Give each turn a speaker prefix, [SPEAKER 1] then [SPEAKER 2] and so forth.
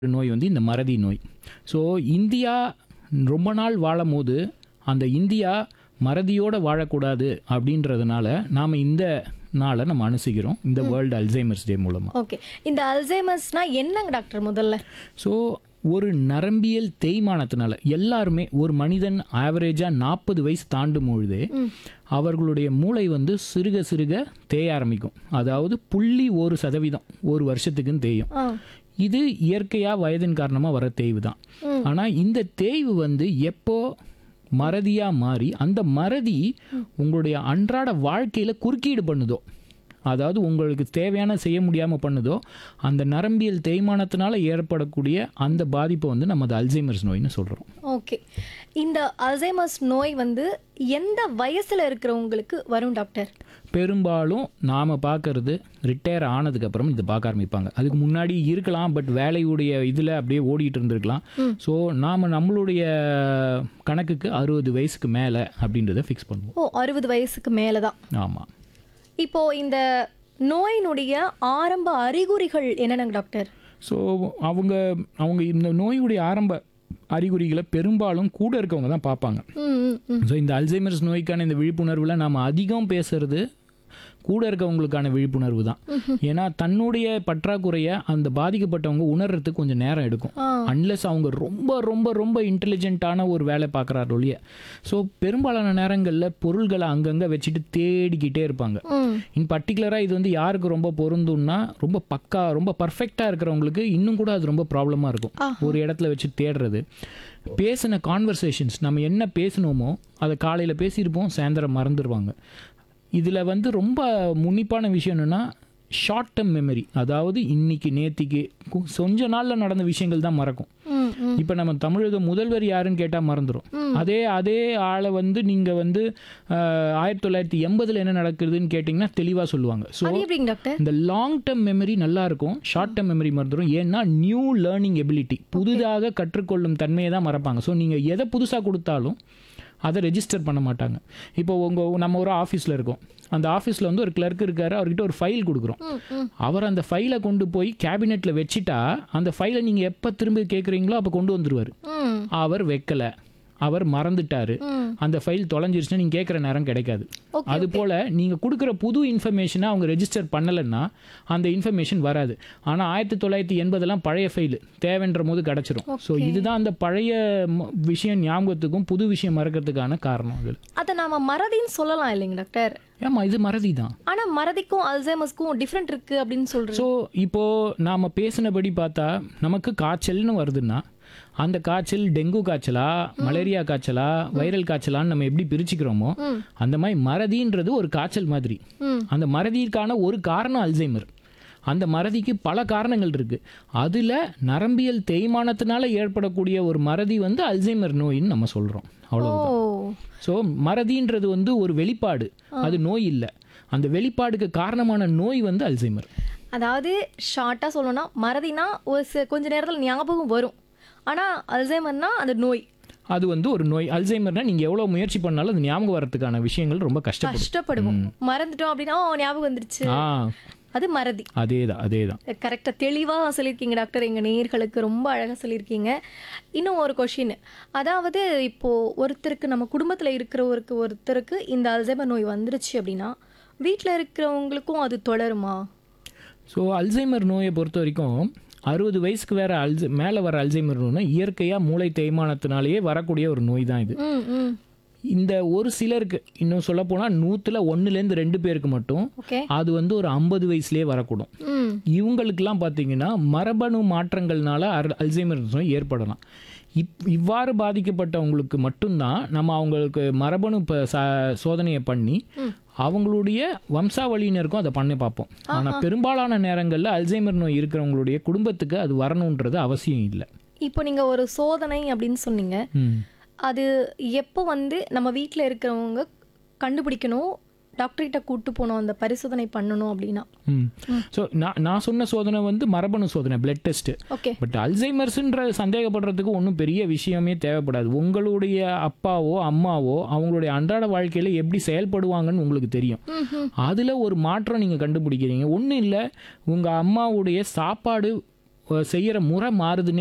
[SPEAKER 1] நோய் வந்து இந்த மறதி நோய் ஸோ இந்தியா ரொம்ப நாள் வாழும்போது அந்த இந்தியா மறதியோடு வாழக்கூடாது அப்படின்றதுனால நாம் இந்த நாளை நம்ம அனுசிக்கிறோம் இந்த வேர்ல்டு அல்சைமர்ஸ் டே மூலமாக
[SPEAKER 2] ஓகே இந்த அல்சைமர்ஸ்னா என்னங்க டாக்டர் முதல்ல
[SPEAKER 1] ஸோ ஒரு நரம்பியல் தேய்மானத்தினால எல்லாருமே ஒரு மனிதன் ஆவரேஜாக நாற்பது வயசு தாண்டும் பொழுதே அவர்களுடைய மூளை வந்து சிறுக சிறுக தேய ஆரம்பிக்கும் அதாவது புள்ளி ஒரு சதவீதம் ஒரு வருஷத்துக்குன்னு தேயும்
[SPEAKER 2] ஆ
[SPEAKER 1] இது இயற்கையாக வயதின் காரணமாக வர தேய்வு தான் ஆனால் இந்த தேய்வு வந்து எப்போ மறதியாக மாறி அந்த மறதி உங்களுடைய அன்றாட வாழ்க்கையில் குறுக்கீடு பண்ணுதோ அதாவது உங்களுக்கு தேவையான செய்ய முடியாமல் பண்ணுதோ அந்த நரம்பியல் தேய்மானத்தினால ஏற்படக்கூடிய அந்த பாதிப்பை வந்து நம்ம அது அல்சைமர்ஸ் நோய்னு சொல்கிறோம்
[SPEAKER 2] ஓகே இந்த அல்சைமர்ஸ் நோய் வந்து எந்த வயசுல இருக்கிறவங்களுக்கு வரும் டாக்டர்
[SPEAKER 1] பெரும்பாலும் நாம் பார்க்கறது ரிட்டையர் ஆனதுக்கப்புறம் இதை பார்க்க ஆரம்பிப்பாங்க அதுக்கு முன்னாடி இருக்கலாம் பட் வேலையுடைய இதில் அப்படியே ஓடிட்டு இருந்திருக்கலாம் ஸோ நாம் நம்மளுடைய கணக்குக்கு அறுபது வயசுக்கு மேலே அப்படின்றத ஃபிக்ஸ் பண்ணுவோம்
[SPEAKER 2] ஓ அறுபது வயசுக்கு மேலே தான்
[SPEAKER 1] ஆமாம்
[SPEAKER 2] இப்போ இந்த நோயினுடைய ஆரம்ப அறிகுறிகள் என்னென்னங்க டாக்டர்
[SPEAKER 1] ஸோ அவங்க அவங்க இந்த நோயுடைய ஆரம்ப அறிகுறிகளை பெரும்பாலும் கூட இருக்கவங்க தான் பார்ப்பாங்க
[SPEAKER 2] ம் ம், ம்
[SPEAKER 1] ஸோ இந்த அல்சைமர்ஸ் நோய்க்கான இந்த விழிப்புணர்வில் நாம் அதிகம் பேசுறது கூட இருக்கவங்களுக்கான விழிப்புணர்வு தான் ஏன்னா தன்னுடைய பற்றாக்குறையை அந்த பாதிக்கப்பட்டவங்க உணர்றதுக்கு கொஞ்சம் நேரம் எடுக்கும்
[SPEAKER 2] ஆ.
[SPEAKER 1] அன்லெஸ் அவங்க ரொம்ப ரொம்ப ரொம்ப இன்டெலிஜென்ட்டான ஒரு வேலை பார்க்குறாரு ஒழிய ஸோ பெரும்பாலான நேரங்களில் பொருள்களை அங்கங்கே வச்சுட்டு தேடிக்கிட்டே இருப்பாங்க
[SPEAKER 2] ம்
[SPEAKER 1] இன் பர்டிகுலராக இது வந்து யாருக்கு ரொம்ப பொருந்தும்னா ரொம்ப பக்கா ரொம்ப பர்ஃபெக்டாக இருக்கிறவங்களுக்கு இன்னும் கூட அது ரொம்ப ப்ராப்ளமாக இருக்கும் ஒரு இடத்துல வச்சு தேடுறது பேசின கான்வர்சேஷன்ஸ் நம்ம என்ன பேசினோமோ அதை காலையில் பேசியிருப்போம் சாயந்தரம் மறந்துடுவாங்க இதில் வந்து ரொம்ப முன்னிப்பான விஷயம் என்னென்னா ஷார்ட் டேர்ம் மெமரி அதாவது இன்னைக்கு நேத்திக்கு கு- கொஞ்ச நாளில் நடந்த விஷயங்கள் தான் மறக்கும்
[SPEAKER 2] ம் ம்
[SPEAKER 1] இப்போ நம்ம தமிழக முதல்வர் யாருன்னு கேட்டால் மறந்துடும் அதே அதே ஆளை வந்து நீங்கள் வந்து ஆஹ், ஆயிரத்தி தொள்ளாயிரத்தி எண்பதில் என்ன நடக்குதுன்னு கேட்டிங்கன்னா தெளிவாக சொல்லுவாங்க ஸோ
[SPEAKER 2] அது எப்படிங்க டாக்டர்
[SPEAKER 1] இந்த லாங் டேர்ம் மெமரி நல்லா இருக்கும் ஷார்ட் டேர்ம் மெமரி மறந்துடும் ஏன்னா நியூ லேர்னிங் எபிலிட்டி புதிதாக கற்றுக்கொள்ளும் தன்மையை தான் மறப்பாங்க ஸோ நீங்கள் எதை புதுசாக கொடுத்தாலும் அதை ரெஜிஸ்டர் பண்ண மாட்டாங்க இப்போ உங்கள் நம்ம ஒரு ஆஃபீஸில் இருக்கோம் அந்த ஆஃபீஸில் வந்து ஒரு கிளர்க் இருக்காரு அவர்கிட்ட ஒரு ஃபைல் கொடுக்குறோம்
[SPEAKER 2] ம் ம்
[SPEAKER 1] அவர் அந்த ஃபைலை கொண்டு போய் கேபினெட்டில் வச்சுட்டா அந்த ஃபைலை நீங்கள் எப்போ திரும்ப கேட்குறீங்களோ அப்போ கொண்டு வந்துருவார்
[SPEAKER 2] ம்
[SPEAKER 1] அவர் வைக்கல அவர் மறந்துட்டாரு
[SPEAKER 2] ம்
[SPEAKER 1] அந்த ஃபைல் தொலைஞ்சிருச்சுன்னா நீங்கள் கேட்குற நேரம் கிடைக்காது
[SPEAKER 2] ஓகே
[SPEAKER 1] அது போல் நீங்கள் கொடுக்குற புது இன்ஃபர்மேஷனை அவங்க ரெஜிஸ்டர் பண்ணலைன்னா அந்த இன்ஃபர்மேஷன் வராது ஆனால் ஆயிரத்தி தொள்ளாயிரத்தி எண்பதெல்லாம் பழைய ஃபைல் தேவைன்ற போது கிடச்சிரும் ஸோ இதுதான் அந்த பழைய ம- விஷயம் ஞாபகத்துக்கும் புது விஷயம் மறக்கிறதுக்கான காரணம் அது
[SPEAKER 2] அதை நாம மறதின்னு சொல்லலாம் இல்லைங்க டாக்டர்
[SPEAKER 1] ஏமா இது மறதி தான்
[SPEAKER 2] ஆனா மறதிக்கும் அல்சைமர்ஸ்க்கும் டிஃப்ரெண்ட் இருக்கு அப்படின்னு சொல்றேன்
[SPEAKER 1] ஸோ இப்போது நாம் பேசினபடி பார்த்தா நமக்கு காய்ச்சல்னு வருதுன்னா அந்த காய்ச்சல் டெங்கு காய்ச்சலா மலேரியா காய்ச்சலா வைரல் காய்ச்சலான்னு நம்ம எப்படி பிரிச்சுக்கிறோமோ அந்த மாதிரி மறதின்றது ஒரு காய்ச்சல் மாதிரி
[SPEAKER 2] ம்
[SPEAKER 1] அந்த மறதிக்கான ஒரு காரணம் அல்சைமர் அந்த மறதிக்கு பல காரணங்கள் இருக்கு அதில் நரம்பியல் தேய்மானத்தினால ஏற்படக்கூடிய ஒரு மறதி வந்து அல்சைமர் நோயின்னு நம்ம சொல்கிறோம் அவ்வளோ
[SPEAKER 2] ஓ
[SPEAKER 1] ஸோ மறதின்றது வந்து ஒரு வெளிப்பாடு அது நோய் இல்லை அந்த வெளிப்பாடுக்கு காரணமான நோய் வந்து அல்சைமர்
[SPEAKER 2] அதாவது ஷார்ட்டா சொல்லணும்னா மறதினா ஒரு சி- கொஞ்ச நேரத்துல ஞாபகம் வரும் ஆனா அல்சைமர்னா அந்த நோய்
[SPEAKER 1] அது வந்து ஒரு நோய் அல்சைமர்னா நீங்கள் எவ்வளோ முயற்சி பண்ணாலும் அது ஞாபகம் வரதுக்கான விஷயங்கள் ரொம்ப கஷ்டப்படும்
[SPEAKER 2] கஷ்டப்படுவோம் மறந்துட்டோம் அப்படின்னா ஓ, ஞாபகம் வந்துருச்சு
[SPEAKER 1] ஆ
[SPEAKER 2] அது மறதி
[SPEAKER 1] அதே தான் அதே தான்
[SPEAKER 2] கரெக்டாக தெளிவாக சொல்லியிருக்கீங்க டாக்டர் எங்கள் நேயர்களுக்கு ரொம்ப அழகாக சொல்லியிருக்கீங்க இன்னும் ஒரு கொஷின் அதாவது இப்போது ஒருத்தருக்கு நம்ம குடும்பத்தில் இருக்கிறவருக்கு ஒருத்தருக்கு இந்த அல்சைமர் நோய் வந்துருச்சு அப்படின்னா வீட்டில் இருக்கிறவங்களுக்கும் அது தொடருமா
[SPEAKER 1] ஸோ அல்சைமர் நோயை பொறுத்த வரைக்கும் அறுபது வயசுக்கு வேற அல்சை மேலே வர அல்சைமர் நோய்னா இயற்கையாக மூளை தேய்மானத்தினாலேயே வரக்கூடிய ஒரு நோய் தான் இது
[SPEAKER 2] ம் ம்
[SPEAKER 1] இந்த ஒரு சிலருக்கு இன்னும் சொல்ல போனால் நூற்றில் ஒன்றுலேருந்து ரெண்டு பேருக்கு மட்டும்
[SPEAKER 2] ஓகே
[SPEAKER 1] அது வந்து ஒரு ஐம்பது வயசுலேயே வரக்கூடும்
[SPEAKER 2] ம்
[SPEAKER 1] இவங்களுக்கெல்லாம் பார்த்தீங்கன்னா மரபணு மாற்றங்கள்னால அர்- அல்சைமர் நோய் ஏற்படலாம் இப் இவ்வாறு பாதிக்கப்பட்டவங்களுக்கு மட்டும்தான் நம்ம அவங்களுக்கு மரபணு ப ச சோதனையை பண்ணி அவங்களுடைய வம்சாவளியினருக்கும் அதை பண்ணி பார்ப்போம் ஆனால் பெரும்பாலான நேரங்களில் அல்சைமர் நோய் இருக்கிறவங்களுடைய குடும்பத்துக்கு அது வரணுன்றது அவசியம் இல்லை
[SPEAKER 2] இப்போ நீங்கள் ஒரு சோதனை அப்படின்னு சொன்னீங்க
[SPEAKER 1] ம்
[SPEAKER 2] அது எப்போ வந்து நம்ம வீட்டில் இருக்கிறவங்க கண்டுபிடிக்கணும் டாக்டர்கிட்ட கூட்டு போகணும் அந்த பரிசோதனை பண்ணணும் அப்படின்னா
[SPEAKER 1] ம் ஸோ நான் நான் சொன்ன சோதனை வந்து மரபணு சோதனை பிளட் டெஸ்ட்டு
[SPEAKER 2] ஓகே
[SPEAKER 1] பட் அல்சைமர்ஸ்ன்ற சந்தேகப்படுறதுக்கு ஒன்றும் பெரிய விஷயமே தேவைப்படாது உங்களுடைய அப்பாவோ அம்மாவோ அவங்களுடைய அன்றாட வாழ்க்கையில் எப்படி செயல்படுவாங்கன்னு உங்களுக்கு தெரியும் அதில் ஒரு மாற்றம் நீங்கள் கண்டுபிடிக்கிறீங்க ஒன்றும் இல்லை உங்கள் அம்மாவுடைய சாப்பாடு செய்கிற முறை மாறுதுன்னே